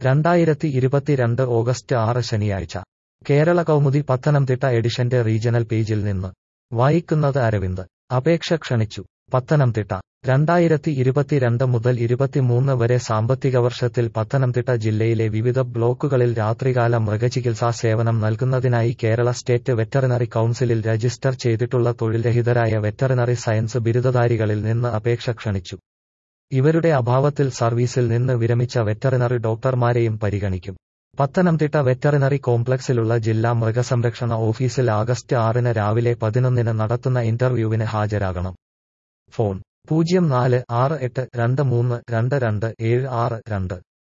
രണ്ടായിരത്തി ഇരുപത്തിരണ്ട് ഓഗസ്റ്റ് ആറ് ശനിയാഴ്ച കേരള കൗമുദി പത്തനംതിട്ട എഡിഷന്റെ റീജണൽ പേജിൽ നിന്ന് വായിക്കുന്നത് അരവിന്ദ് അപേക്ഷ ക്ഷണിച്ചു പത്തനംതിട്ട രണ്ടായിരത്തി ഇരുപത്തിരണ്ട് മുതൽ ഇരുപത്തിമൂന്ന് വരെ സാമ്പത്തിക വർഷത്തിൽ പത്തനംതിട്ട ജില്ലയിലെ വിവിധ ബ്ലോക്കുകളിൽ രാത്രികാല മൃഗചികിത്സാ സേവനം നൽകുന്നതിനായി കേരള സ്റ്റേറ്റ് വെറ്ററിനറി കൗൺസിലിൽ രജിസ്റ്റർ ചെയ്തിട്ടുള്ള തൊഴിൽരഹിതരായ വെറ്ററിനറി സയൻസ് ബിരുദധാരികളിൽ നിന്ന് അപേക്ഷ ക്ഷണിച്ചു ഇവരുടെ അഭാവത്തിൽ സർവീസിൽ നിന്ന് വിരമിച്ച വെറ്ററിനറി ഡോക്ടർമാരെയും പരിഗണിക്കും പത്തനംതിട്ട വെറ്ററിനറി കോംപ്ലക്സിലുള്ള ജില്ലാ മൃഗസംരക്ഷണ ഓഫീസിൽ ആഗസ്റ്റ് ആറിന് രാവിലെ പതിനൊന്നിന് നടത്തുന്ന ഇന്റർവ്യൂവിന് ഹാജരാകണം ഫോൺ പൂജ്യം നാല് ആറ് എട്ട് രണ്ട് മൂന്ന് രണ്ട് രണ്ട് ഏഴ് ആറ് രണ്ട്